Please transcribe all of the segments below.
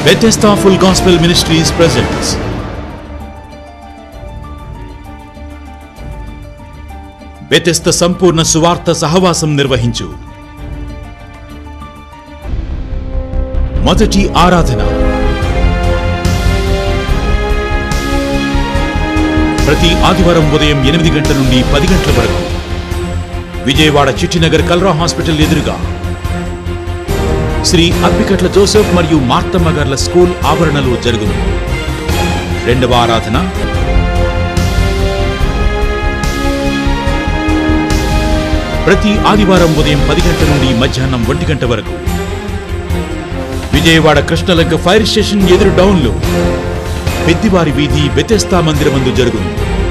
Bethesda Full Gospel Ministries presents Bethesda సంపూర్ణ సువార్త సహవాసం నిర్వహించు మొదటి ఆరాధన ప్రతి ఆదివారం ఉదయం ఎనిమిది గంటల నుండి పది గంటల వరకు విజయవాడ చిట్టినగర్ కల్రా హాస్పిటల్ ఎదురుగా శ్రీ అప్పికట్ల జోసెఫ్ మరియు మార్తమ్మ గార్ల స్కూల్ ఆవరణలో జరుగును రెండవ ఆరాధన ప్రతి ఆదివారం ఉదయం పది గంటల నుండి మధ్యాహ్నం ఒంటి గంట వరకు విజయవాడ కృష్ణలంక ఫైర్ స్టేషన్ ఎదురు డౌన్లో పెద్దివారి వీధి బెతెస్తా మందిరమందు జరుగును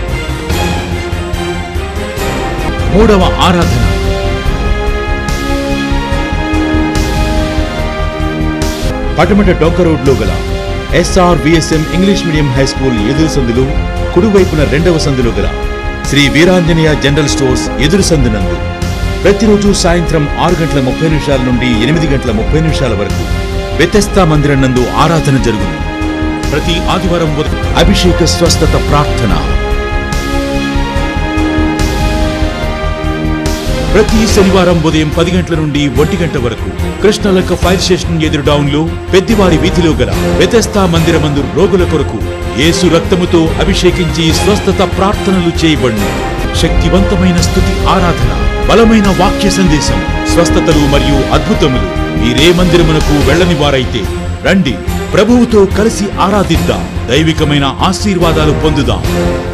మూడవ ఆరాధన పటమట డొంక రోడ్లో గల SR VSM English medium high school ఎదురు సందులు కుడివైపున రెండవ సందులో గల శ్రీ వీరాంజనేయ జనరల్ స్టోర్స్ ఎదురు సందునందు ప్రతిరోజు సాయంత్రం ఆరు గంటల ముప్పై నిమిషాల నుండి ఎనిమిది గంటల ముప్పై నిమిషాల వరకు వ్యతస్థా మందిరం నందు ఆరాధన జరుగును ప్రతి ఆదివారం ఉదయం అభిషేక స్వస్థత ప్రార్థన ప్రతి శనివారం ఉదయం పది గంటల నుండి ఒంటి గంట వరకు కృష్ణలంక ఫైర్ స్టేషన్ ఎదురు డౌన్ లో పెద్దివారి వీధిలో గల వ్యతస్థా మందిరమందు రోగుల కొరకు యేసు రక్తముతో అభిషేకించి స్వస్థత ప్రార్థనలు చేయబడును శక్తివంతమైన స్థుతి ఆరాధన బలమైన వాక్య సందేశం స్వస్థతలు మరియు అద్భుతములు మీరే మందిరమునకు వెళ్ళని వారైతే రండి ప్రభువుతో కలిసి ఆరాధిద్దాం దైవికమైన ఆశీర్వాదాలు పొందుదాం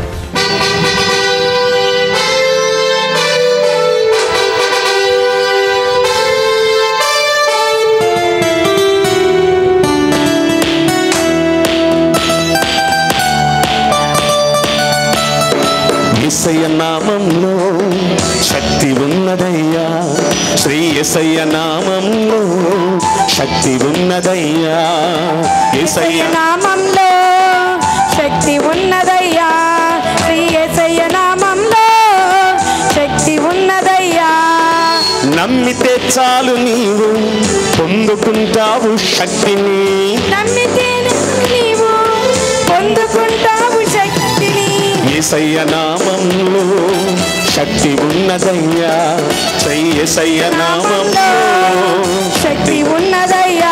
ఎసయ్య నామంలో శక్తి ఉన్నదయ్యా శ్రీ ఎసయ్య నామంలో శక్తి ఉన్నదయ్యా ఎసయ్య నామంలో శక్తి ఉన్నదయ్యా శ్రీ యేసయ్య నామంలో శక్తి ఉన్నదయ్యా నమ్మితే చాలు నీవు పొందుకుంటావు శక్తిని నమ్మితే నీవు పొందుకుంటావు శక్తిని ఏసయ్య నామంలో శక్తి ఉన్నదయ్యా శ్రీ ఎసయ్య నామంలో శక్తి ఉన్నదయ్యా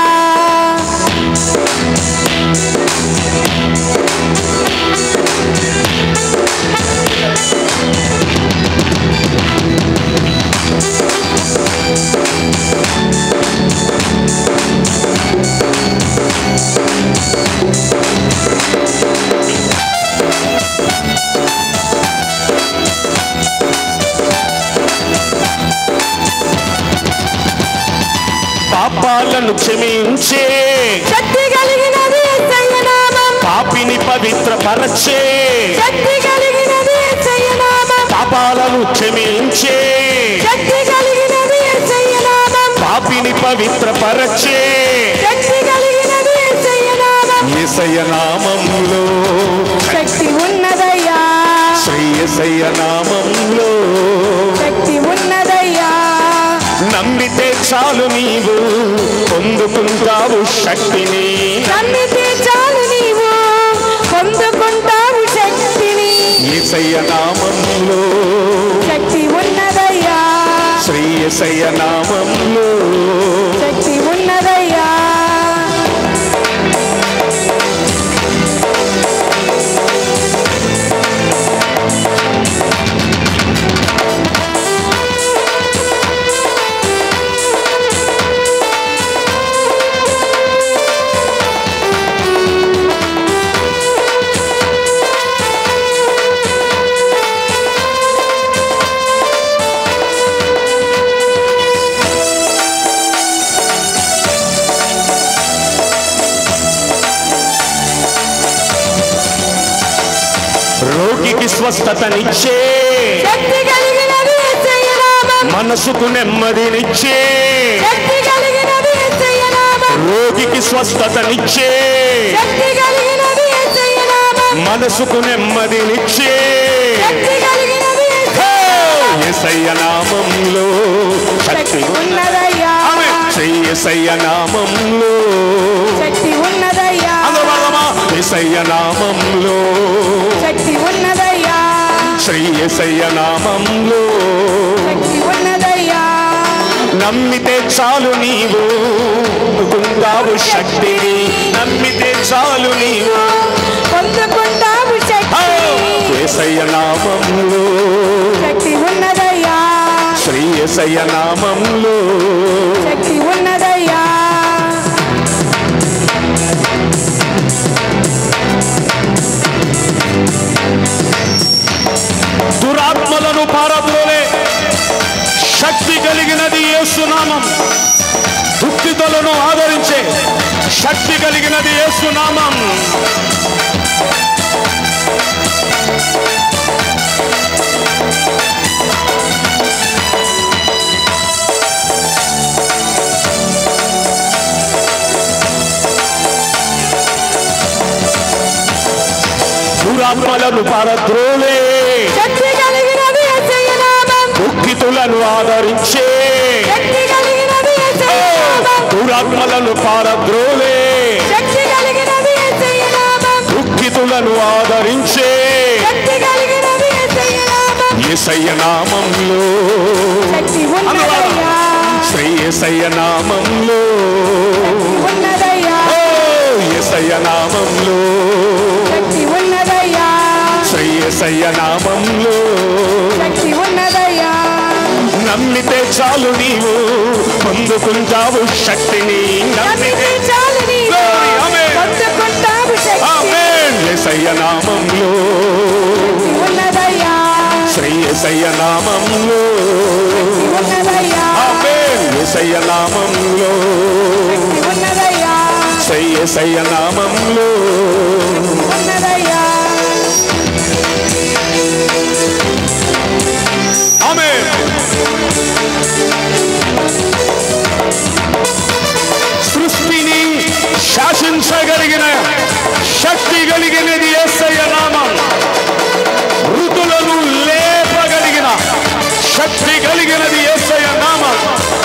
పాపాలను క్షమించే శక్తి కలిగినది యేసయ్య నామం పాపిని పవిత్రపరచే శక్తి కలిగినది యేసయ్య నామం పాపాలను క్షమించే శక్తి కలిగినది యేసయ్య నామం పాపిని పవిత్రపరచే శక్తి కలిగినది యేసయ్య నామం ఎసయ్య నామంలో శక్తి ఉన్నదయ్యా శ్రీ ఎసయ్య నామంలో శక్తి ఉన్నదయ్యా నమ్మితే చాలు నీవు పొందుకుంటావు శక్తిని నమ్మితే చాలు నీవు పొందుకుంటావు శక్తిని ఎసయ్య నామంలో శక్తి ఉన్నదయ్యా శ్రీ ఎసయ్య నామంలో శక్తి ఉన్నదయ్యా రోగికి స్వస్థతనిచ్చే శక్తి కలిగినది యేసయ్య నామం మనసుకు నెమ్మదినిచ్చే శక్తి కలిగినది యేసయ్య నామం రోగికి స్వస్థతనిచ్చే శక్తి కలిగినది యేసయ్య నామం మనసుకు నెమ్మదినిచ్చే శక్తి కలిగినది యేసయ్య ఎసయ్య నామంలో శక్తి శక్తి ఉన్నదయ్యా ఆమె శ్రీ ఎసయ్య నామంలో శక్తి ఉన్నదయ్యా ఉన్నదయ్యా అందరూ పాడదామా ఎసయ్య నామంలో శక్తి ఉన్నదయ్యా శ్రీ ఎసయ్య నామంలో శక్తి ఉన్నదయ్యా నమ్మితే చాలు నీవు పొందుకుంటావు శక్తిని నమ్మితే చాలు నీవు పొందుకుంటావు శక్తి ఏసయ్య నామంలో శక్తి ఉన్నదయ్యా శ్రీ ఏసయ్య నామంలో శక్తి ఉన్నదయ్యా దురాత్మలను పారద్రోలే శక్తి కలిగినది యేసునామం దుఃఖితులను ఆదరించే శక్తి కలిగినది యేసునామం దురాత్మలను పారద్రోలే శక్తి కలిగినది యేసయ్య నామం దుఃఖితులను ఆదరించే శక్తి కలిగినది యేసయ్య నామం దురాత్మలను పారద్రోలే శక్తి కలిగినది యేసయ్య నామం దుఃఖితులను ఆదరించే శక్తి కలిగినది యేసయ్య నామం ఏసయ్య నామంలో శక్తి ఉన్నదయ్యా శ్రీ ఏసయ్య నామంలో ఉన్నదయ్యా ఓ ఏసయ్య నామంలో శక్తి ఉన్నదయ్యా శ్రీ ఏసయ్య నామంలో శక్తి ఉన్నదయ్యా నమ్మితే చాలు నీవు పొందుకుంటావు శక్తిని నమ్మితే నమ్మితే చాలు నీవు Glory, amen. పొందుకుంటావు శక్తి ఆమేన్ ఏసయ్య నామంలో శక్తి ఉన్నదయ్యా శ్రీ ఏసయ్య నామంలో శక్తి ఉన్నదయ్యా ఆమేన్ ఏసయ్య నామంలో శక్తి ఉన్నదయ్యా శ్రీ ఏసయ్య నామంలో ఉన్నదయ్యా ఆమేన్ సృష్టిని శాసించగలిగిన శక్తి కలిగినది ఏసయ్య నామం ఋతులను లేపగలిగిన శక్తి కలిగినది ఏసయ్య నామం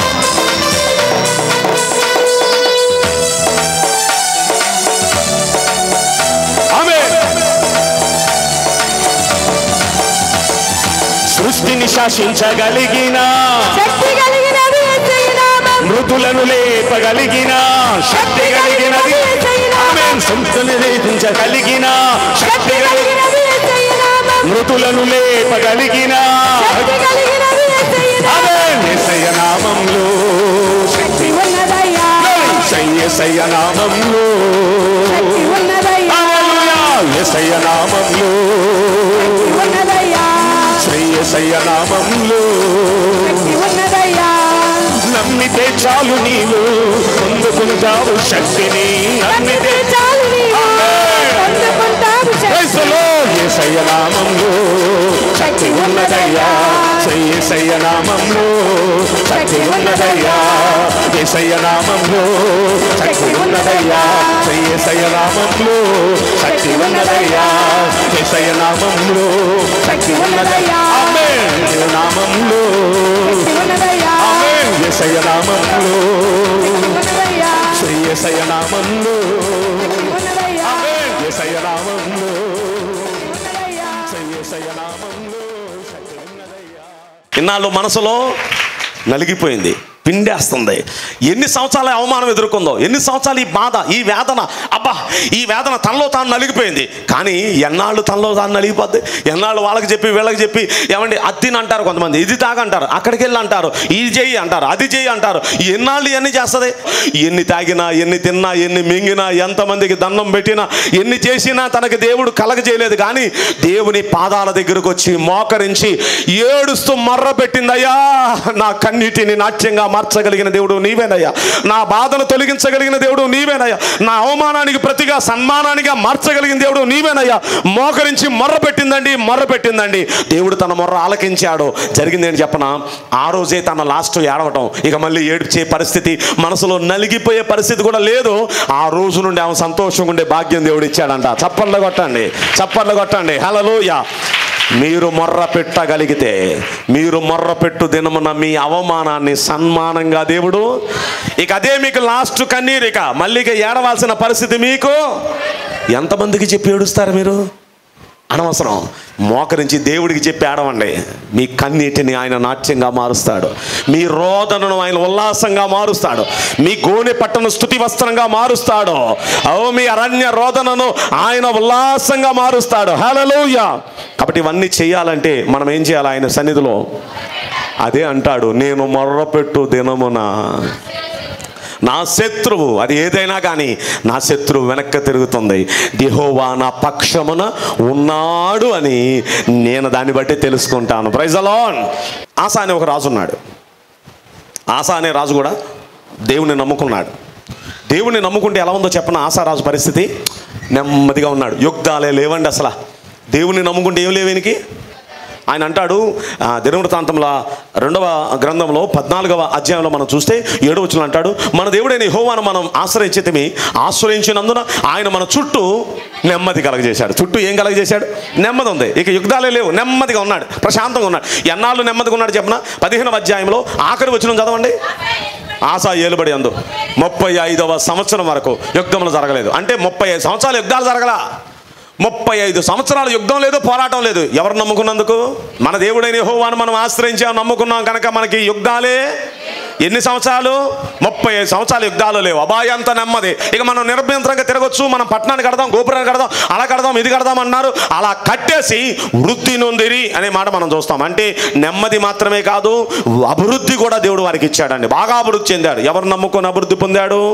ఆమేన్ సృష్టిని శాసించగలిగిన శక్తి కలిగినది యేసయ్య నామం మృతులను లేపగలిగిన శక్తి కలిగినది ఆమేన్ సంస్థను రేపించగలిగిన శక్తి శక్తి కలిగిన కలిగినది యేసయ్య నామం మృతులను లేపగలిగిన శక్తి కలిగినది యేసయ్య నామం ఆమేన్ యేసయ్య నామంలో శక్తి ఉన్నదయ్యా యేసయ్య నామంలో శక్తి ఉన్నదయ్యా హల్లెలూయా యేసయ్య నామంలో శక్తి ఉన్నదయ్యా శ్రీ యేసయ్య నామంలో శక్తి ఉన్నదయ్యా నమ్మితే చాలు నీవు పొందుకుంటావు శక్తిని నమ్మితే నమ్మితే చాలు నీవు ఆమేన్. పొందుకుంటావు శక్తి యేసులో యేసయ్య నామంలో శక్తి ఉన్నదయ్యా యేసయ్య నామంలో శక్తి ఉన్నదయ్యా యేసయ్య నామంలో శక్తి ఉన్నదయ్యా యేసయ్య నామంలో శక్తి ఉన్నదయ్యా యేసయ్య నామంలో శక్తి ఉన్నదయ్యా ఆమేన్ యేసయ్య నామంలో శక్తి ఉన్నదయ్యా ఆమేన్ యేసయ్య నామంలో ఉన్నదయ్యా శ్రీ యేసయ్య నామంలో ఉన్నదయ్యా ఆమేన్ యేసయ్య నామంలో ఉన్నదయ్యా శ్రీ యేసయ్య నామంలో శక్తి ఉన్నదయ్యా ఇన్నాళ్ళు మనసులో నలిగిపోయింది పిండేస్తుంది ఎన్ని సంవత్సరాల అవమానం ఎదుర్కొందో ఎన్ని సంవత్సరాలు ఈ బాధ ఈ వేదన అబ్బా ఈ వేదన తనలో తాను నలిగిపోయింది కానీ ఎన్నాళ్ళు తనలో తాను నలిగిపోద్ది ఎన్నాళ్ళు వాళ్ళకి చెప్పి వీళ్ళకి చెప్పి ఏమండి అద్దిని అంటారు కొంతమంది ఇది తాగంటారు అక్కడికి వెళ్ళి అంటారు ఇది చెయ్యి అంటారు అది చెయ్యి అంటారు ఎన్నాళ్ళు ఇవన్నీ చేస్తుంది ఎన్ని తాగినా ఎన్ని తిన్నా ఎన్ని మింగినా ఎంతమందికి దండం పెట్టినా ఎన్ని చేసినా తనకి దేవుడు కలగ చేయలేదు కానీ దేవుని పాదాల దగ్గరకు వచ్చి మోకరించి ఏడుస్తూ మర్ర పెట్టిందయ్యా నా కన్నీటిని నాట్యంగా మార్చగలిగిన దేవుడు నీవేనయ్యా నా బాధను తొలగించగలిగిన దేవుడు నీవేనయ్యా నా అవమానానికి ప్రతిగా సన్మానానిగా మార్చగలిగిన దేవుడు నీవేనయ్యా మోకరించి మొర్ర పెట్టిందండి మొర్ర పెట్టిందండి దేవుడు తన మొర్ర ఆలకించాడు జరిగింది ఏంటి చెప్పన ఆ రోజే తన లాస్ట్ ఏడవటం ఇక మళ్ళీ ఏడ్చే పరిస్థితి మనసులో నలిగిపోయే పరిస్థితి కూడా లేదు ఆ రోజు నుండి ఆమె సంతోషంగా ఉండే భాగ్యం దేవుడు ఇచ్చాడంట చప్పట్లు కొట్టండి చప్పట్లు కొట్టండి హలోయ మీరు మొర్ర పెట్టగలిగితే మీరు మొర్ర పెట్టు దినమున మీ అవమానాన్ని సన్మానంగా దేవుడు ఇక అదే మీకు లాస్ట్ కన్నీరు ఇక మళ్ళీ ఇక ఏడవలసిన పరిస్థితి మీకు ఎంతమందికి చెప్పి ఏడుస్తారు మీరు అనవసరం మోకరించి దేవుడికి చెప్పి ఆడవండి మీ కన్నీటిని ఆయన నాట్యంగా మారుస్తాడు మీ రోదనను ఆయన ఉల్లాసంగా మారుస్తాడు మీ గోనె పట్టను స్థుతి వస్త్రంగా మారుస్తాడు ఓ మీ అరణ్య రోదనను ఆయన ఉల్లాసంగా మారుస్తాడు హలలోయ కాబట్టి ఇవన్నీ చేయాలంటే మనం ఏం చేయాలి ఆయన సన్నిధిలో అదే అంటాడు నేను మొర్రపెట్టు దినమున నా శత్రువు అది ఏదైనా కానీ నా శత్రువు వెనక్కి తిరుగుతుంది దిహోవా నా పక్షమున ఉన్నాడు అని నేను దాన్ని బట్టి తెలుసుకుంటాను ప్రైజ్ అలాన్ ఆశ అనే ఒక రాజు ఉన్నాడు ఆశ అనే రాజు కూడా దేవుని నమ్ముకున్నాడు దేవుని నమ్ముకుంటే ఎలా ఉందో చెప్పన ఆశారాజు పరిస్థితి నెమ్మదిగా ఉన్నాడు యుగ్ధాలే లేవండి అసలు దేవుని నమ్ముకుంటే ఏం లేవేనికి ఆయన అంటాడు ఆ, దినవృత్తాంతంలో రెండవ గ్రంథంలో పద్నాలుగవ అధ్యాయంలో మనం చూస్తే ఏడు వచ్చిన అంటాడు మన దేవుడైన హోవాను మనం ఆశ్రయించితమి ఆశ్రయించినందున ఆయన మన చుట్టూ నెమ్మది కలగజేశాడు చుట్టూ ఏం కలగజేశాడు నెమ్మది ఉంది ఇక యుద్ధాలే లేవు నెమ్మదిగా ఉన్నాడు ప్రశాంతంగా ఉన్నాడు ఎన్నాళ్ళు నెమ్మదిగా ఉన్నాడు చెప్పిన పదిహేనవ అధ్యాయంలో ఆఖరి వచ్చిన చదవండి ఆశ ఏలుబడి అందు ముప్పై ఐదవ సంవత్సరం వరకు యుద్ధములు జరగలేదు అంటే ముప్పై ఐదు సంవత్సరాలు యుద్ధాలు జరగలా ముప్పై ఐదు సంవత్సరాలు యుద్ధం లేదు పోరాటం లేదు ఎవరు నమ్ముకున్నందుకు మన దేవుడైన యెహోవాను మనం ఆశ్రయించాం నమ్ముకున్నాం కనుక మనకి యుద్ధాలే ఎన్ని సంవత్సరాలు ముప్పై ఐదు సంవత్సరాలు యుద్ధాలు లేవు అబాయంత నెమ్మది ఇక మనం నిర్భయంత్రంగా తిరగొచ్చు మనం పట్టణాన్ని కడదాం గోపురాన్ని కడదాం అలా కడదాం ఇది కడదాం అన్నారు అలా కట్టేసి వృద్ధి నొందిరి అనే మాట మనం చూస్తాం అంటే నెమ్మది మాత్రమే కాదు అభివృద్ధి కూడా దేవుడు వారికి ఇచ్చాడండి బాగా అభివృద్ధి చెందాడు ఎవరు నమ్ముకొని అభివృద్ధి పొందాడు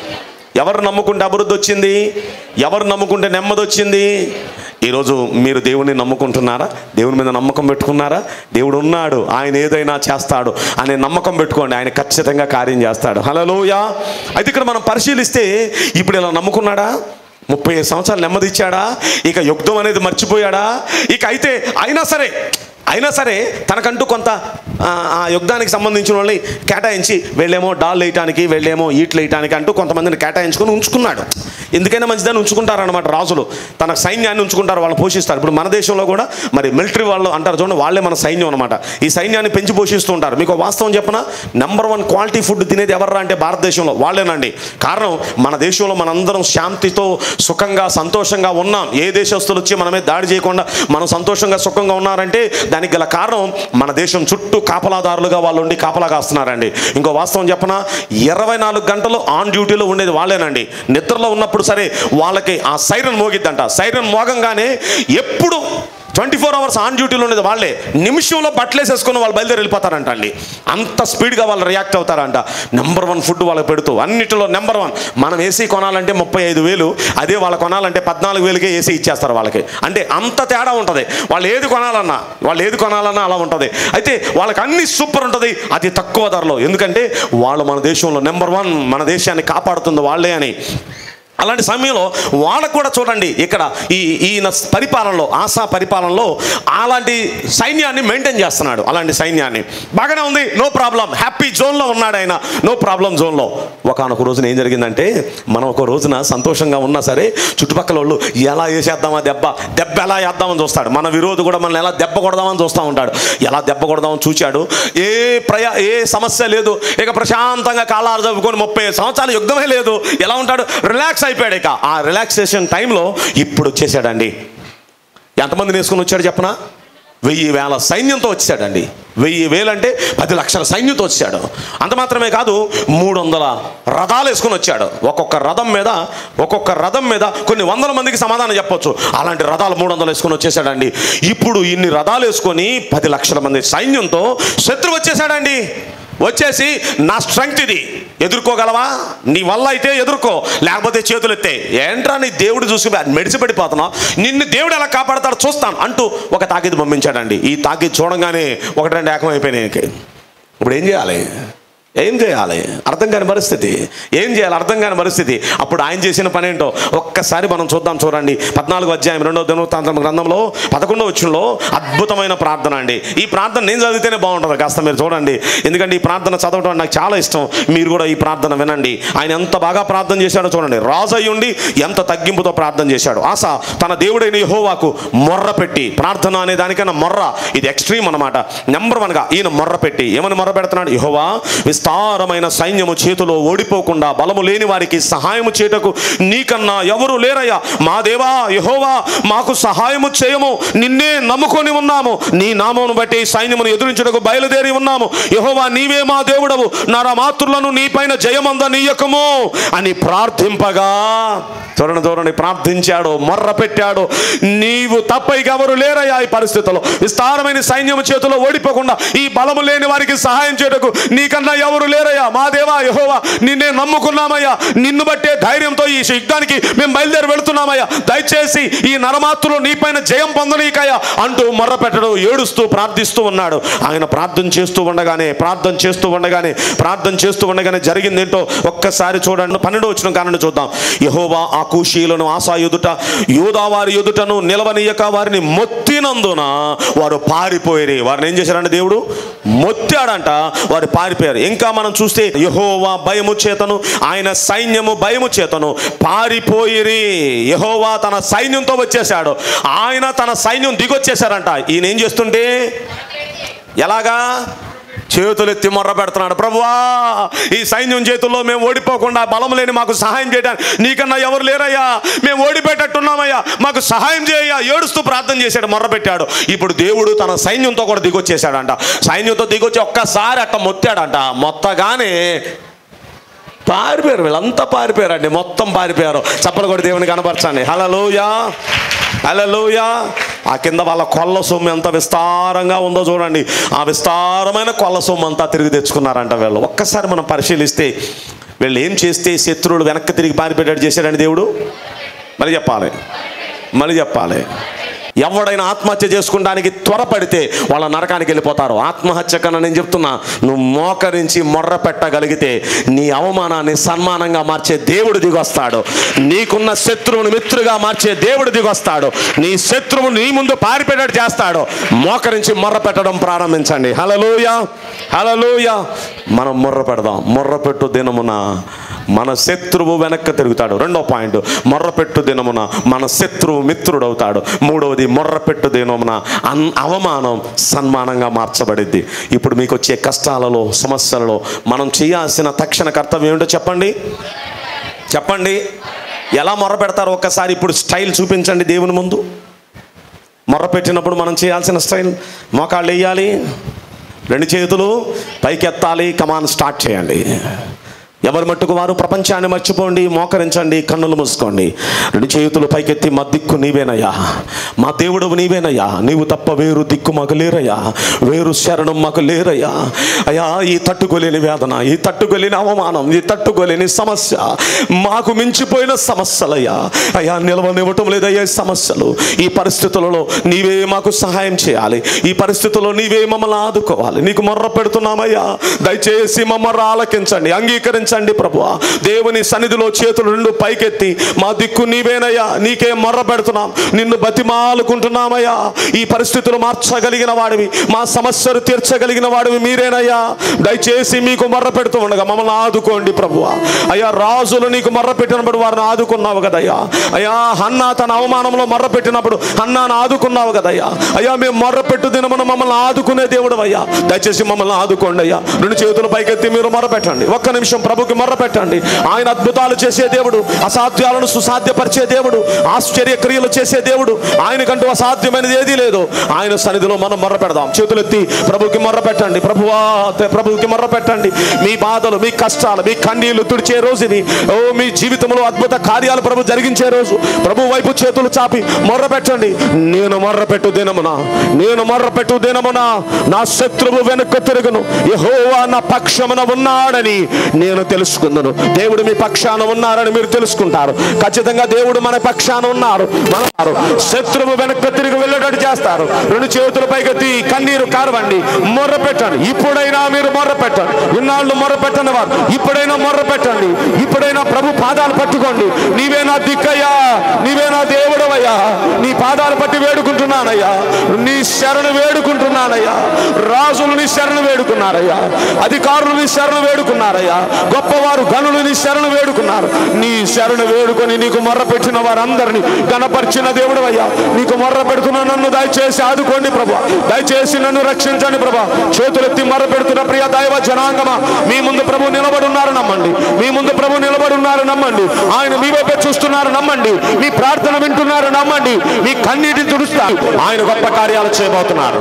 ఎవరు నమ్ముకుంటే అభివృద్ధి వచ్చింది ఎవరు నమ్ముకుంటే నెమ్మది వచ్చింది ఈరోజు మీరు దేవుని నమ్ముకుంటున్నారా దేవుని మీద నమ్మకం పెట్టుకున్నారా దేవుడు ఉన్నాడు ఆయన ఏదైనా చేస్తాడు అనే నమ్మకం పెట్టుకోండి ఆయన ఖచ్చితంగా కార్యం చేస్తాడు హలోయా అయితే ఇక్కడ మనం పరిశీలిస్తే ఇప్పుడు ఇలా నమ్ముకున్నాడా ముప్పై ఐదు సంవత్సరాలు నెమ్మది ఇచ్చాడా ఇక యుద్ధం అనేది మర్చిపోయాడా ఇక అయితే అయినా సరే అయినా సరే తనకంటూ కొంత ఆ, ఆ యుద్ధానికి సంబంధించిన వాళ్ళని కేటాయించి వెళ్ళేమో డాల్ వేయటానికి వెళ్ళేమో ఈట్లు వేయటానికి అంటూ కొంతమందిని కేటాయించుకొని ఉంచుకున్నాడు ఎందుకైనా మంచిదని ఉంచుకుంటారనమాట రాజులు తన సైన్యాన్ని ఉంచుకుంటారు వాళ్ళు పోషిస్తారు ఇప్పుడు మన దేశంలో కూడా మరి మిలిటరీ వాళ్ళు అంటారు చూడండి వాళ్ళే మన సైన్యం అనమాట ఈ సైన్యాన్ని పెంచి పోషిస్తూ ఉంటారు మీకు ఒక వాస్తవం చెప్పన నెంబర్ వన్ క్వాలిటీ ఫుడ్ తినేది ఎవర్రా అంటే భారతదేశంలో వాళ్ళేనండి కారణం మన దేశంలో మనందరం శాంతితో సుఖంగా సంతోషంగా ఉన్నాం ఏ దేశస్తులు వచ్చి మన మీద దాడి చేయకుండా మనం సంతోషంగా సుఖంగా ఉన్నారంటే దానికి గల కారణం మన దేశం చుట్టూ కాపలాదారులుగా వాళ్ళు ఉండి కాపలా కాస్తున్నారండి ఇంకో వాస్తవం చెప్పన ఇరవై నాలుగు గంటలు ఆన్ డ్యూటీలో ఉండేది వాళ్ళేనండి నిద్రలో ఉన్నప్పుడు సరే వాళ్ళకి ఆ సైరన్ మోగిద్దంట సైరన్ మోగంగానే ఎప్పుడు ట్వంటీ ఫోర్ అవర్స్ ఆన్ డ్యూటీలో ఉండేది వాళ్ళే నిమిషంలో బట్టలేసేసుకుని వాళ్ళు బయలుదేరి వెళ్ళిపోతారంట అండి అంత స్పీడ్గా వాళ్ళు రియాక్ట్ అవుతారంట నెంబర్ వన్ ఫుడ్ వాళ్ళకి పెడుతూ అన్నిటిలో నెంబర్ వన్ మనం ఏసీ కొనాలంటే ముప్పై ఐదు వేలు అదే వాళ్ళు కొనాలంటే పద్నాలుగు వేలకే ఏసీ ఇచ్చేస్తారు వాళ్ళకి అంటే అంత తేడా ఉంటుంది వాళ్ళు ఏది కొనాలన్నా వాళ్ళు ఏది కొనాలన్నా అలా ఉంటుంది అయితే వాళ్ళకి అన్ని సూపర్ ఉంటుంది అది తక్కువ ధరలో ఎందుకంటే వాళ్ళు మన దేశంలో నెంబర్ వన్ మన దేశాన్ని కాపాడుతుంది వాళ్ళే అని అలాంటి సమయంలో వాళ్ళకు కూడా చూడండి ఇక్కడ ఈ ఈయన పరిపాలనలో ఆశా పరిపాలనలో అలాంటి సైన్యాన్ని మెయింటైన్ చేస్తున్నాడు అలాంటి సైన్యాన్ని బాగానే ఉంది నో ప్రాబ్లం హ్యాపీ జోన్లో ఉన్నాడు ఆయన నో ప్రాబ్లం జోన్లో ఒకనొక రోజున ఏం జరిగిందంటే మనం ఒక రోజున సంతోషంగా ఉన్నా సరే చుట్టుపక్కల వాళ్ళు ఎలా వేసేద్దామా దెబ్బ దెబ్బ ఎలా వేద్దామని చూస్తాడు మన విరోధి కూడా మనల్ని ఎలా దెబ్బ కొడదామని చూస్తూ ఉంటాడు ఎలా దెబ్బ కొడదామని చూచాడు ఏ ప్రయా ఏ సమస్య లేదు ఇక ప్రశాంతంగా కాలాలు చదువుకొని ముప్పై సంవత్సరాలు యుద్ధమే లేదు ఎలా ఉంటాడు రిలాక్స్ అయిపోయాడు ఇక ఆ రిలాక్సేషన్ టైంలో ఇప్పుడు వచ్చేసాడండి ఎంతమందిని వేసుకొని వచ్చాడు చెప్పనా వెయ్యి వేల సైన్యంతో వచ్చాడండి వెయ్యి వేలంటే పది లక్షల సైన్యంతో వచ్చాడు అంత మాత్రమే కాదు మూడు వందల రథాలు వేసుకొని వచ్చాడు ఒక్కొక్క రథం మీద ఒక్కొక్క రథం మీద కొన్ని వందల మందికి సమాధానం చెప్పొచ్చు అలాంటి రథాలు మూడు వందలు వేసుకొని వచ్చేసాడండి ఇప్పుడు ఇన్ని రథాలు వేసుకొని పది లక్షల మంది సైన్యంతో శత్రువు వచ్చేసాడండి వచ్చేసి నా స్ట్రెంగ్త్ ఇది ఎదుర్కోగలవా నీ వల్ల అయితే ఎదుర్కో లేకపోతే చేతులు ఎత్తే ఏంట్రా నీ దేవుడు చూసి మెడిసిపడిపోతున్నావు నిన్ను దేవుడు ఎలా కాపాడతాడో చూస్తాను అంటూ ఒక తాకిది పంపించాడండి ఈ తాకిది చూడంగానే ఒకటి రెండు ఏకం అయిపోయినాయి ఇప్పుడు ఏం చేయాలి ఏం చేయాలి అర్థం కాని పరిస్థితి ఏం చేయాలి అర్థం కాని పరిస్థితి అప్పుడు ఆయన చేసిన పని ఏంటో ఒక్కసారి మనం చూద్దాం చూడండి పద్నాలుగు అధ్యాయం రెండవ దినవృత్తాంతం గ్రంథంలో పదకొండవ వచ్చంలో అద్భుతమైన ప్రార్థన అండి ఈ ప్రార్థన నేను చదివితేనే బాగుంటుంది కాస్త మీరు చూడండి ఎందుకంటే ఈ ప్రార్థన చదవడం నాకు చాలా ఇష్టం మీరు కూడా ఈ ప్రార్థన వినండి ఆయన ఎంత బాగా ప్రార్థన చేశాడో చూడండి రాజు అయ్యుండి ఎంత తగ్గింపుతో ప్రార్థన చేశాడు ఆశ తన దేవుడైన యెహోవాకు మొర్ర పెట్టి ప్రార్థన అనే దానికన్నా మొర్ర ఇది ఎక్స్ట్రీమ్ అనమాట నెంబర్ వన్గా ఈయన మొర్ర పెట్టి ఏమని మొర్ర పెడుతున్నాడు యెహోవా విస్తారమైన సైన్యము చేతిలో ఓడిపోకుండా బలము లేని వారికి సహాయము చేయటకు నీకన్నా ఎవరు లేరయ్యా మా దేవా యెహోవా మాకు సహాయము చేయము నిన్నే నమ్ముకొని ఉన్నాము నీ నామమును బట్టి ఈ సైన్యమును ఎదురించుటకు బయలుదేరి ఉన్నాము యెహోవా నీవే మా దేవుడవు నర మాతృలను నీపైన జయమంద నీయకము అని ప్రార్థింపగా చూడండి చూడండి ప్రార్థించాడు మొర్ర పెట్టాడు నీవు తప్ప ఇక ఎవరు లేరయ్యా ఈ పరిస్థితుల్లో విస్తారమైన సైన్యము చేతిలో ఓడిపోకుండా ఈ బలము లేని వారికి సహాయం చేయటకు నీకన్నా ఎవరు లేరయ్యా మా దేవా యహోవా నిన్నే నమ్ముకున్నామయ్యా నిన్ను బట్టే ధైర్యంతో ఈ యుద్ధానికి మేము బయలుదేరి వెళుతున్నామయ్యా దయచేసి ఈ నరమాత్రులు నీపైన జయం పొందనీకయ్యా అంటూ మొర్ర పెట్టడు ఏడుస్తూ ప్రార్థిస్తూ ఉన్నాడు ఆయన ప్రార్థన చేస్తూ ఉండగానే ప్రార్థన చేస్తూ ఉండగానే ప్రార్థన చేస్తూ ఉండగానే జరిగింది ఏంటో ఒక్కసారి చూడండి పన్నెండు వచ్చిన కారణం చూద్దాం యహోవా ఆ కూషీలను ఆశా ఎదుట యూదా వారి ఎదుటను నిలవనీయక వారిని మొత్తినందున వారు పారిపోయి వారిని ఏం చేశారంటే దేవుడు మొత్తాడంట వారు పారిపోయారు ఇంకా మనం చూస్తే యహోవా భయము చేతను ఆయన సైన్యము భయము చేతను పారిపోయిరి యహోవా తన సైన్యంతో వచ్చేసాడు ఆయన తన సైన్యం దిగొచ్చేసారంట ఈయన ఏం చేస్తుంటే ఎలాగా చేతులు ఎత్తి మొర్ర పెడుతున్నాడు ప్రభువా ఈ సైన్యం చేతుల్లో మేము ఓడిపోకుండా బలం లేని మాకు సహాయం చేయడానికి నీకన్నా ఎవరు లేరయ్యా మేము ఓడిపోయేటట్టున్నామయ్యా మాకు సహాయం చేయయ్యా ఏడుస్తూ ప్రార్థన చేశాడు మొర్ర పెట్టాడు ఇప్పుడు దేవుడు తన సైన్యంతో కూడా దిగొచ్చేసాడంట సైన్యంతో దిగొచ్చి ఒక్కసారి అట్ట మొత్తాడంట మొత్తగానే పారిపోయారు వీళ్ళంతా పారిపోయారండి మొత్తం పారిపోయారు చప్పలు కూడా దేవుని కనపరచండి హలలోయా హలలోయా ఆ కింద వాళ్ళ కొల్ల సొమ్ము ఎంత విస్తారంగా ఉందో చూడండి ఆ విస్తారమైన కొల్ల సొమ్ము అంతా తిరిగి తెచ్చుకున్నారంట వీళ్ళు ఒక్కసారి మనం పరిశీలిస్తే వీళ్ళు ఏం చేస్తే శత్రువులు వెనక్కి తిరిగి పారిపోయేటట్టు చేశాడండి దేవుడు మళ్ళీ చెప్పాలి మళ్ళీ చెప్పాలి ఎవడైనా ఆత్మహత్య చేసుకుంటానికి త్వరపడితే వాళ్ళ నరకానికి వెళ్ళిపోతారు ఆత్మహత్య కన్నా నేను చెప్తున్నా నువ్వు మోకరించి మొర్ర పెట్టగలిగితే నీ అవమానాన్ని సన్మానంగా మార్చే దేవుడు దిగొస్తాడు నీకున్న శత్రువుని మిత్రుగా మార్చే దేవుడు దిగొస్తాడు నీ శత్రువు నీ ముందు పారిపోయేటట్టు చేస్తాడు మోకరించి మొర్ర పెట్టడం ప్రారంభించండి హలలోయ హలలోయ మనం మొర్ర పెడదాం మొర్ర పెట్టు దినమున మన శత్రువు వెనక్కి తిరుగుతాడు రెండో పాయింట్ మొర్రపెట్టు దినమున మన శత్రువు మిత్రుడవుతాడు మూడవది మొర్రపెట్టు దినమున అన్ అవమానం సన్మానంగా మార్చబడిద్ది ఇప్పుడు మీకు వచ్చే కష్టాలలో సమస్యలలో మనం చేయాల్సిన తక్షణ కర్తవ్యం ఏమిటో చెప్పండి చెప్పండి ఎలా మొర్ర పెడతారు ఒక్కసారి ఇప్పుడు స్టైల్ చూపించండి దేవుని ముందు మొర్ర పెట్టినప్పుడు మనం చేయాల్సిన స్టైల్ మోకాళ్ళు వేయాలి రెండు చేతులు పైకెత్తాలి కమాన్ స్టార్ట్ చేయండి ఎవరి మట్టుకు వారు ప్రపంచాన్ని మర్చిపోండి మోకరించండి కన్నులు మూసుకోండి రెండు చేతులు పైకెత్తి మా దిక్కు నీవేనయ్యా మా దేవుడు నీవేనయ్యా నీవు తప్ప వేరు దిక్కు మాకు లేరయ్యా వేరు శరణం మాకు లేరయ్యా అయ్యా ఈ తట్టుకోలేని వేదన ఈ తట్టుకోలేని అవమానం ఈ తట్టుకోలేని సమస్య మాకు మించిపోయిన సమస్యలయ్యా అయ్యా నిలవనివ్వటం లేదయ్యా ఈ సమస్యలు ఈ పరిస్థితులలో నీవే మాకు సహాయం చేయాలి ఈ పరిస్థితుల్లో నీవే మమ్మల్ని ఆదుకోవాలి నీకు మొర్ర పెడుతున్నామయ్యా దయచేసి మమ్మల్ని ఆలకించండి అంగీకరించండి ప్రభువా దేవుని సన్నిధిలో చేతులు రెండు పైకెత్తి మా దిక్కు నీవేనయ్యా నీకే మొర్ర పెడుతున్నాం నిన్ను బతిమాలుకుంటున్నామయ్యా ఈ పరిస్థితులు మార్చగలిగిన వాడివి మా సమస్యలు తీర్చగలిగిన వాడివి మీరేనయ్యా దయచేసి మీకు మొర్ర పెడుతూ ఉండగా మమ్మల్ని ఆదుకోండి ప్రభువా అయ్యా రాజులు నీకు మొర్ర పెట్టినప్పుడు వారిని ఆదుకున్నావు కదయ్యా అయ్యా హన్నా తన అవమానంలో మొర్ర పెట్టినప్పుడు హన్నాను ఆదుకున్నావు కదయ్యా అయ్యా మేము మొర్ర పెట్టు దినమున మమ్మల్ని ఆదుకునే దేవుడు అయ్యా దయచేసి మమ్మల్ని ఆదుకోండి అయ్యా రెండు చేతులు పైకెత్తి మీరు మొర్ర పెట్టండి ఒక్క నిమిషం ప్రభుకి మొర్ర పెట్టండి ఆయన అద్భుతాలు చేసే దేవుడు అసాధ్యాలను సుసాధ్యపరిచే దేవుడు ఆశ్చర్య క్రియలు చేసే దేవుడు ఆయనకంటూ అసాధ్యమైనది ఏదీ లేదు ఆయన సన్నిధిలో మనం మొర్ర పెడదాం చేతులెత్తి ప్రభుకి మొర్ర పెట్టండి ప్రభువా తే- ప్రభుకి మొర్ర పెట్టండి మీ బాధలు మీ కష్టాలు మీ కన్నీళ్లు తుడిచే రోజు ఇది ఓ మీ జీవితంలో అద్భుత కార్యాలు ప్రభు జరిగించే రోజు ప్రభు వైపు చేతులు చాపి మొర్ర పెట్టండి నేను మొర్ర పెట్టు దినమున నేను మొర్ర పెట్టు దినమున నా శత్రువు వెనుక తిరుగును యెహోవా నా పక్షమున ఉన్నాడని నేను తెలుసుకుందును దేవుడు మీ పక్షాన ఉన్నారని మీరు తెలుసుకుంటారు ఖచ్చితంగా దేవుడు మన పక్షాన ఉన్నారు మన శత్రువు వెనక్కి తిరిగి వెళ్ళేటట్టు చేస్తారు రెండు చేతుల పైకెత్తి కన్నీరు కారవండి మొర్ర పెట్టండి ఇప్పుడైనా మీరు మొర్ర పెట్టండి ఇన్నాళ్ళు మొర్ర పెట్టండి వారు ఇప్పుడైనా మొర్ర పెట్టండి ఇప్పుడైనా ప్రభు పాదాలు పట్టుకోండి నీవే నా దిక్కయ్యా నీవే నా దేవుడవయ్యా నీ పాదాలు పట్టి వేడుకుంటున్నానయ్యా నీ శరణు వేడుకుంటున్నానయ్యా రాజులు నీ శరణు వేడుకున్నారయ్యా అధికారులు నీ శరణు వేడుకున్నారయ్యా గొప్పవారు గనులు నీ శరణు వేడుకున్నారు నీ శరణు వేడుకొని నీకు మొర్ర పెట్టిన వారందరినీ గణపరిచిన దేవుడు అయ్యా నీకు మొర్ర పెడుతున్న నన్ను దయచేసి ఆదుకోండి ప్రభా దయచేసి నన్ను రక్షించండి ప్రభా చేతులెత్తి మొర్ర పెడుతున్న ప్రియ దైవ జనాంగమా మీ ముందు ప్రభు నిలబడి ఉన్నారు నమ్మండి మీ ముందు ప్రభు నిలబడి ఉన్నారు నమ్మండి ఆయన మీ వైపే చూస్తున్నారు నమ్మండి మీ ప్రార్థన వింటున్నారు నమ్మండి మీ కన్నీటిని తుడుస్తారు ఆయన గొప్ప కార్యాలు చేయబోతున్నారు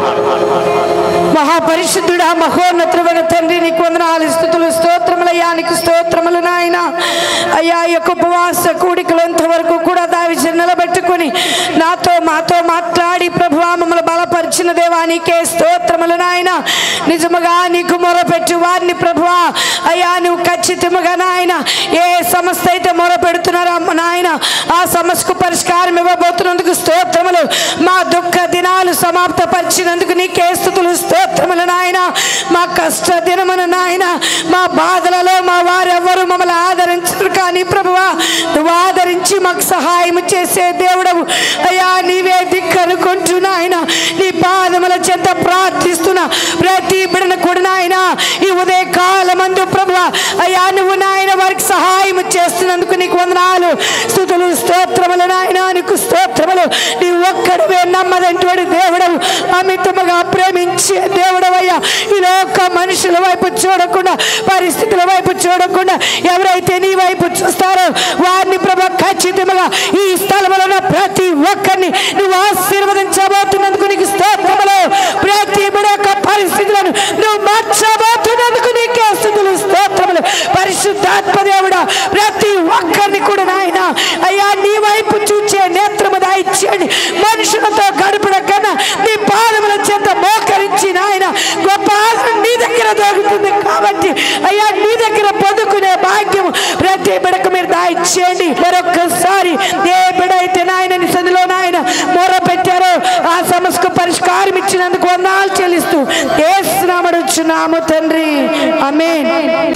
మహాపరిశుద్ధుడా మహోన్నతుడైన తండ్రి నీకు వందనాలు స్థుతులు స్తోత్రములయ్యా నీకు స్తోత్రములు నాయన అయ్యా ఈ యొక్క ఉపవాస కూడికలు ఎంతవరకు కూడా దావిచి నిలబెట్టుకొని నాతో మాతో మాట్లాడి ప్రభువా మమ్మల్ని బలపరిచిన దేవా నీకే స్తోత్రములు నాయన నిజముగా నీకు మొరపెట్టు వారిని ప్రభువా అయ్యా నువ్వు ఖచ్చితముగా నాయన ఏ సమస్య అయితే మొరపెడుతున్నారో అమ్మ నాయన ఆ సమస్యకు పరిష్కారం ఇవ్వబోతున్నందుకు స్తోత్రములు మా దుఃఖ దినాలు సమాప్తపరిచినందుకు నీకే స్థుతులు స్తోత్రములు నాయన మా కష్ట దినమును నాయన మా బాధలలో మా వారెవ్వరు మమ్మల్ని ఆదరించరు కానీ ప్రభువా నువ్వు ఆదరించి మాకు సహాయం చేసే దేవుడవు అయ్యా నీవే దిక్కు అనుకుంటూ నాయన నీ పాదముల చెంత ప్రార్థిస్తున్న ప్రతి బిడను కూడా నాయన ఈ ఉదయ కాలమందు ప్రభువ అయ్యా నువ్వు నాయన వారికి సహాయం చేస్తున్నందుకు నీకు వందనాలు స్థుతులు స్తోత్రములు నాయన నీకు స్తోత్రములు నీ ఒక్కడివే నమ్మదంటువంటి దేవుడవు అమితముగా ప్రేమించే దేవుడవయ్యా ఈ లోక మనుషుల వైపు చూడకుండా పరిస్థితుల వైపు చూడకుండా ఎవరైతే నీ వైపు చూస్తారో వారిని ప్రభు ఖచ్చితంగా ఈ స్థలంలో ఉన్న ప్రతి ఒక్కరిని నువ్వు ఆశీర్వదించబోతున్నందుకు నీకు స్తోత్రములు ప్రతి బిడ యొక్క పరిస్థితులను నువ్వు మార్చబోతున్నందుకు నీకే స్థుతులు స్తోత్రములు పరిశుద్ధాత్మ దేవుడా ప్రతి ఒక్కరిని కూడా నాయన అయ్యా నీ వైపు చూచే నేత్రము దాయిచ్చేయండి మనుషులతో గడుపుడ కన్నా నీ పాదముల చెంత మోకరించి నాయన గొప్ప ఆదరణ నీ దగ్గర దొరుకుతుంది కాబట్టి అయ్యా నీ దగ్గర పొందుకునే భాగ్యం ప్రతి బిడకు మీరు దాయిచ్చేయండి మరొక్కసారి ఏ బిడ అయితే నాయన నీ సందులో నాయన మొర పెట్టారో ఆ సమస్యకు పరిష్కారం ఇచ్చినందుకు వందనాలు చెల్లిస్తూ ఏ శ్రమడుచున్నాము తండ్రి ఆమేన్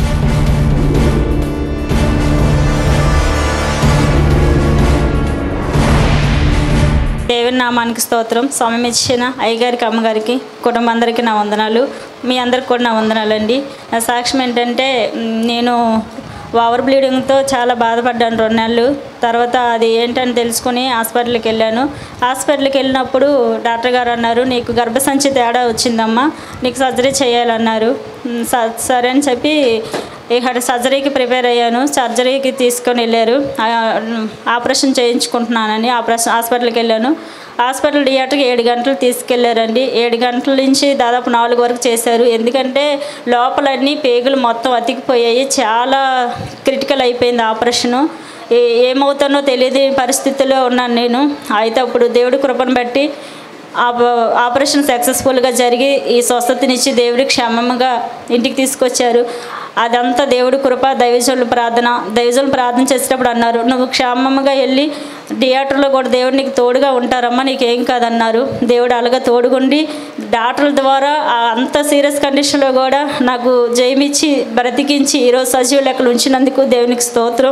దేవుని నామానికి స్తోత్రం స్వామి ఇచ్చిన అయ్యగారికి అమ్మగారికి కుటుంబం అందరికీ నా వందనాలు మీ అందరికి కూడా నా వందనాలండి నా సాక్ష్యం ఏంటంటే మ్, నేను ఓవర్ బ్లీడింగ్తో చాలా బాధపడ్డాను రెండు నెలలు తర్వాత అది ఏంటని తెలుసుకుని హాస్పిటల్కి వెళ్ళాను హాస్పిటల్కి వెళ్ళినప్పుడు డాక్టర్ గారు అన్నారు నీకు గర్భసంచి తేడా వచ్చిందమ్మా నీకు సర్జరీ చేయాలన్నారు మ్, స- సరే అని చెప్పి ఇక్కడ సర్జరీకి ప్రిపేర్ అయ్యాను సర్జరీకి తీసుకొని వెళ్ళారు ఆ, ఆపరేషన్ చేయించుకుంటున్నానని ఆపరేషన్ హాస్పిటల్కి వెళ్ళాను హాస్పిటల్ థియేటర్కి ఏడు గంటలు తీసుకెళ్లారండి ఏడు గంటల నుంచి దాదాపు నాలుగు వరకు చేశారు ఎందుకంటే లోపలన్నీ పేగులు మొత్తం అతికిపోయాయి చాలా క్రిటికల్ అయిపోయింది ఆపరేషను ఏ ఏమవుతానో తెలియని పరిస్థితిలో ఉన్నాను నేను అయితే అప్పుడు దేవుడి కృపను బట్టి ఆప- ఆపరేషన్ సక్సెస్ఫుల్గా జరిగి ఈ స్వస్థతనిచ్చి దేవుడి క్షేమంగా ఇంటికి తీసుకొచ్చారు అదంతా దేవుడి కృప దైవజనులు ప్రార్థన దైవజనులు ప్రార్థన చేసేటప్పుడు అన్నారు నువ్వు క్షేమంగా వెళ్ళి థియేటర్లో కూడా దేవుడు నీకు తోడుగా ఉంటారమ్మా నీకేం కాదన్నారు దేవుడు అలాగా తోడుగుండి డాక్టర్ల ద్వారా ఆ అంత సీరియస్ కండిషన్లో కూడా నాకు జయమిచ్చి బ్రతికించి ఈరోజు సజీవ లెక్కలు ఉంచినందుకు దేవునికి స్తోత్రం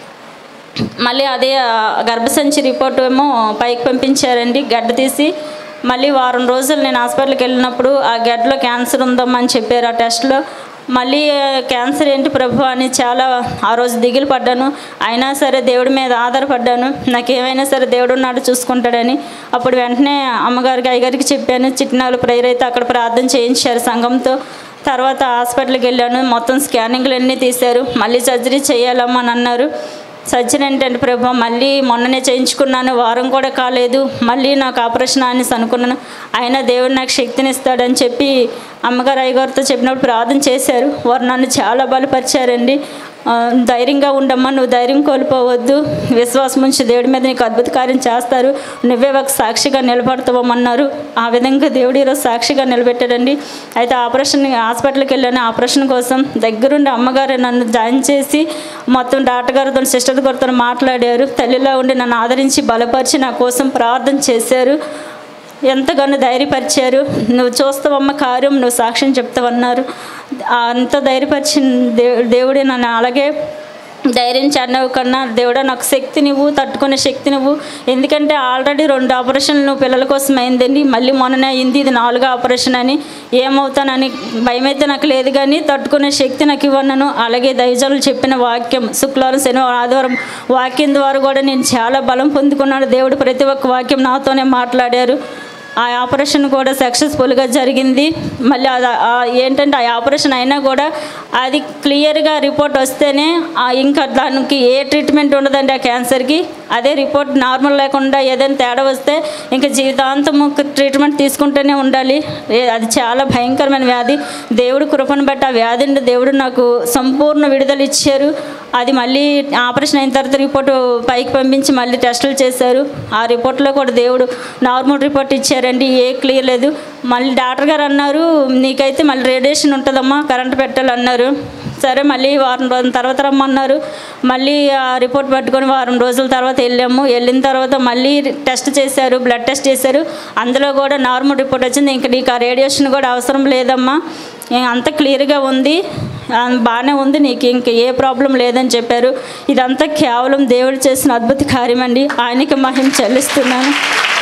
మళ్ళీ అదే ఆ, గర్భసంచి రిపోర్ట్ ఏమో పైకి పంపించారండి గడ్డ తీసి మళ్ళీ వారం రోజులు నేను హాస్పిటల్కి వెళ్ళినప్పుడు ఆ గడ్డలో క్యాన్సర్ ఉందమ్మా అని చెప్పారు ఆ టెస్ట్లో మళ్ళీ ఆ, క్యాన్సర్ ఏంటి ప్రభు అని చాలా ఆ రోజు దిగులు పడ్డాను అయినా సరే దేవుడి మీద ఆధారపడ్డాను నాకు ఏమైనా సరే దేవుడు ఉన్నాడు చూసుకుంటాడని అప్పుడు వెంటనే అమ్మగారికి అయ్యగారికి చెప్పాను చిట్నాలు ప్రేయర్ అయితే అక్కడ ప్రార్థన చేయించారు సంఘంతో తర్వాత హాస్పిటల్కి వెళ్ళాను మొత్తం స్కానింగ్లు అన్నీ తీశారు మళ్ళీ సర్జరీ చేయాలమ్మా అని అన్నారు సర్జరీ ఏంటంటే ప్రభు మళ్ళీ మొన్ననే చేయించుకున్నాను వారం కూడా కాలేదు మళ్ళీ నాకు ఆపరేషన్ అనేసి అనుకున్నాను అయినా దేవుడు నాకు శక్తిని ఇస్తాడని చెప్పి అమ్మగారు అయ్యగారితో చెప్పినప్పుడు ప్రార్థన చేశారు వారు నన్ను చాలా బలపరిచారండి ఆ, ధైర్యంగా ఉండమ్మా నువ్వు ధైర్యం కోల్పోవద్దు విశ్వాసం ఉంచి దేవుడి మీద నీకు అద్భుత కార్యం చేస్తారు నువ్వే ఒక సాక్షిగా నిలబడతావమ్మన్నారు ఆ విధంగా దేవుడు ఈరోజు సాక్షిగా నిలబెట్టాడండి అయితే ఆపరేషన్ హాస్పిటల్కి వెళ్ళాను ఆపరేషన్ కోసం దగ్గరుండి అమ్మగారు నన్ను జాయిన్ చేసి మొత్తం డాక్టర్ గారితో సిస్టర్ గారితో మాట్లాడారు తల్లిలో ఉండి నన్ను ఆదరించి బలపరిచి నా కోసం ప్రార్థన చేశారు ఎంతగానో ధైర్యపరిచారు నువ్వు చూస్తావమ్మ కార్యం నువ్వు సాక్ష్యం చెప్తావన్నారు అంత ధైర్యపరిచిన దేవు దేవుడే నన్ను అలాగే ధైర్యం చెన్నవు కన్నా దేవుడా నాకు శక్తి నువ్వు తట్టుకునే శక్తి నువ్వు ఎందుకంటే ఆల్రెడీ రెండు ఆపరేషన్లు నువ్వు పిల్లల కోసం అయిందండి మళ్ళీ మొన్ననే అయింది ఇది నాలుగో ఆపరేషన్ అని ఏమవుతానని భయం అయితే నాకు లేదు కానీ తట్టుకునే శక్తి నాకు ఇవ్వన్నాను అలాగే దైవజనులు చెప్పిన వాక్యం శుక్రవారం శనివారం ఆదివారం వాక్యం ద్వారా కూడా నేను చాలా బలం పొందుకున్నాను దేవుడు ప్రతి ఒక్క వాక్యం నాతోనే మాట్లాడారు ఆ ఆపరేషన్ కూడా సక్సెస్ఫుల్గా జరిగింది మళ్ళీ అది ఆ ఏంటంటే ఆ ఆపరేషన్ అయినా కూడా అది క్లియర్గా రిపోర్ట్ వస్తేనే ఆ ఇంకా దానికి ఏ ట్రీట్మెంట్ ఉండదండి ఆ క్యాన్సర్కి అదే రిపోర్ట్ నార్మల్ లేకుండా ఏదైనా తేడా వస్తే ఇంకా జీవితాంతము ట్రీట్మెంట్ తీసుకుంటూనే ఉండాలి ఏ- అది చాలా భయంకరమైన వ్యాధి దేవుడు కృపను బట్టి ఆ వ్యాధి నుండి దేవుడు నాకు సంపూర్ణ విడుదల ఇచ్చారు అది మళ్ళీ ఆపరేషన్ అయిన తర్వాత రిపోర్ట్ పైకి పంపించి మళ్ళీ టెస్టులు చేశారు ఆ రిపోర్ట్లో కూడా దేవుడు నార్మల్ రిపోర్ట్ ఇచ్చారండి ఏ క్లియర్ లేదు మళ్ళీ డాక్టర్ గారు అన్నారు నీకైతే మళ్ళీ రేడియేషన్ ఉంటుందమ్మా కరెంట్ పెట్టాలన్నారు సరే మళ్ళీ వారం రోజుల తర్వాత రమ్మన్నారు మళ్ళీ ఆ రిపోర్ట్ పట్టుకొని వారం రోజుల తర్వాత వెళ్ళాము వెళ్ళిన తర్వాత మళ్ళీ టెస్ట్ చేశారు బ్లడ్ టెస్ట్ చేశారు అందులో కూడా నార్మల్ రిపోర్ట్ వచ్చింది ఇంకా నీకు ఆ రేడియేషన్ కూడా అవసరం లేదమ్మా ఏ- అంత క్లియర్గా ఉంది ఆ, బాగానే ఉంది నీకు ఇంక ఏ ప్రాబ్లం లేదని చెప్పారు ఇదంతా కేవలం దేవుడు చేసిన అద్భుత కార్యం అండి ఆయనకి మహిమ చెల్లిస్తున్నాను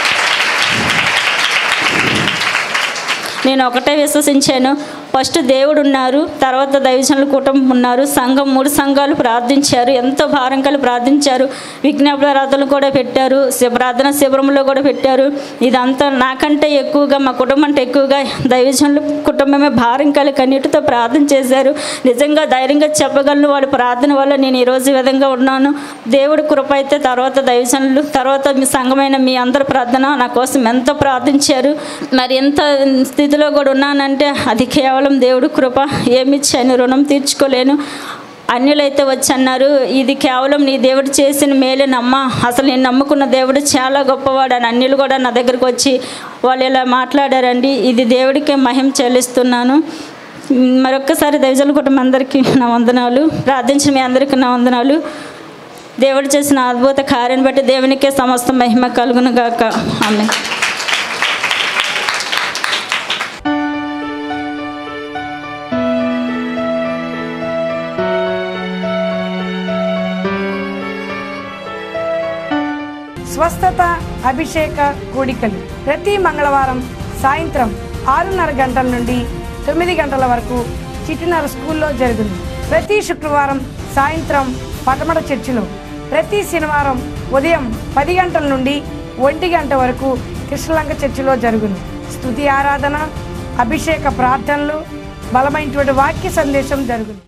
నేను ఒకటే విశ్వసించాను ఫస్ట్ దేవుడు ఉన్నారు తర్వాత దైవజనుల కుటుంబం ఉన్నారు సంఘం మూడు సంఘాలు ప్రార్థించారు ఎంతో భారం కలిగి ప్రార్థించారు విజ్ఞాపనారాధనలు కూడా పెట్టారు శి- ప్రార్థన శిబిరంలో కూడా పెట్టారు ఇదంతా నాకంటే ఎక్కువగా మా కుటుంబం అంటే ఎక్కువగా దైవజనుల కుటుంబమే భారం కలిగి కన్నీటితో ప్రార్థన చేశారు నిజంగా ధైర్యంగా చెప్పగలను వాళ్ళ ప్రార్థన వల్ల నేను ఈరోజు ఈ విధంగా ఉన్నాను దేవుడి కృప అయితే తర్వాత దైవజనులు తర్వాత మీ సంఘమైన మీ అందరి ప్రార్థన నా కోసం ఎంతో ప్రార్థించారు మరి ఎంత స్థితిలో కూడా ఉన్నానంటే అది కేవలం దేవుడి కృప ఏమిచ్చాను రుణం తీర్చుకోలేను అన్యులైతే వచ్చి అన్నారు ఇది కేవలం నీ దేవుడు చేసిన మేలేనమ్మా అసలు నేను నమ్ముకున్న దేవుడు చాలా గొప్పవాడు అని అన్యులు కూడా నా దగ్గరకు వచ్చి వాళ్ళు ఇలా మాట్లాడారండి ఇది దేవుడికే మహిమ చెల్లిస్తున్నాను మరొక్కసారి దైవజల కుటుంబం అందరికీ నా వందనాలు ప్రార్థించిన మీ అందరికీ నా వందనాలు దేవుడు చేసిన అద్భుత కార్యం బట్టి దేవునికే సమస్త మహిమ కలుగును గాక ఆమె స్వస్థత అభిషేక కూడికలు ప్రతి మంగళవారం సాయంత్రం ఆరున్నర గంటల నుండి తొమ్మిది గంటల వరకు చిటినర స్కూల్లో జరుగును ప్రతి శుక్రవారం సాయంత్రం పటమట చర్చిలో ప్రతి శనివారం ఉదయం పది గంటల నుండి ఒంటి గంట వరకు కృష్ణలంక చర్చిలో జరుగును స్తుతి ఆరాధన అభిషేక ప్రార్థనలు బలమైనటువంటి వాక్య సందేశం జరుగును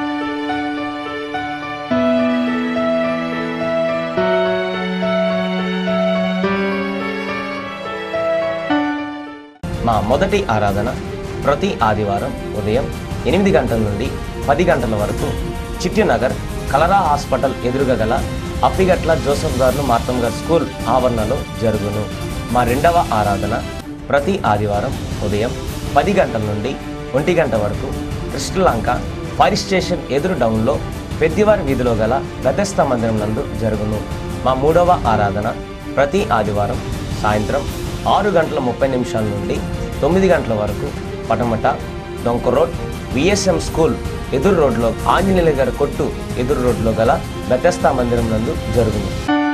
మా మొదటి ఆరాధన ప్రతి ఆదివారం ఉదయం ఎనిమిది గంటల నుండి పది గంటల వరకు చిట్టినగర్ కలరా హాస్పిటల్ ఎదురుగా గల అప్పిగట్ల జోసఫ్ గారు మార్తం గారు స్కూల్ ఆవరణలో జరుగును మా రెండవ ఆరాధన ప్రతి ఆదివారం ఉదయం పది గంటల నుండి ఒంటి గంట వరకు కృష్ణలంక ఫైర్ స్టేషన్ ఎదురు డౌన్లో పెద్దివారి వీధిలో గల గతస్థ మందిరం నందు జరుగును మా మూడవ ఆరాధన ప్రతి ఆదివారం సాయంత్రం ఆరు గంటల ముప్పై నిమిషాల నుండి తొమ్మిది గంటల వరకు పటమట డొంక రోడ్ విఎస్ఎం స్కూల్ ఎదురు రోడ్లో ఆంజనేయుల గారి కొట్టు ఎదురు రోడ్లో గల బెతస్తా మందిరం నందు జరుగును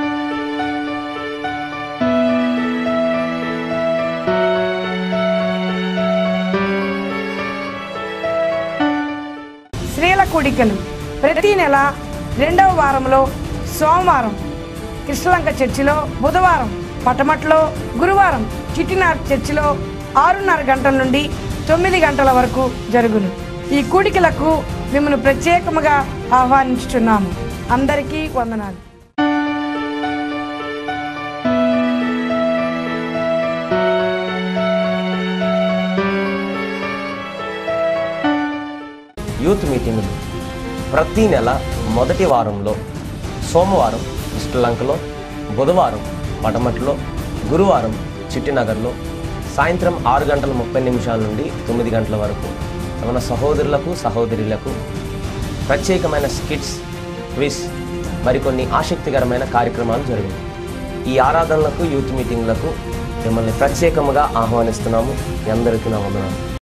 స్త్రీల కూడికలు ప్రతి నెల రెండవ వారంలో సోమవారం కృష్ణలంక చర్చిలో బుధవారం పటమట్లో గురువారం చిట్టినార్ చర్చిలో ఆరున్నర గంటల నుండి తొమ్మిది గంటల వరకు జరుగును ఈ కూడికలకు మిమ్మల్ని ప్రత్యేకముగా ఆహ్వానించుచున్నాము అందరికీ వందనాలు యూత్ మీటింగులు ప్రతి నెల మొదటి వారంలో సోమవారం శ్రీలంకలో బుధవారం పటమట్లో గురువారం చిట్టినగర్లో సాయంత్రం ఆరు గంటల ముప్పై నిమిషాల నుండి తొమ్మిది గంటల వరకు మన సహోదరులకు సహోదరులకు ప్రత్యేకమైన స్కిట్స్ క్విజ్ మరికొన్ని ఆసక్తికరమైన కార్యక్రమాలు జరిగాయి ఈ ఆరాధనలకు యూత్ మీటింగ్లకు మిమ్మల్ని ప్రత్యేకముగా ఆహ్వానిస్తున్నాము మీ అందరికీ నా వందనాలు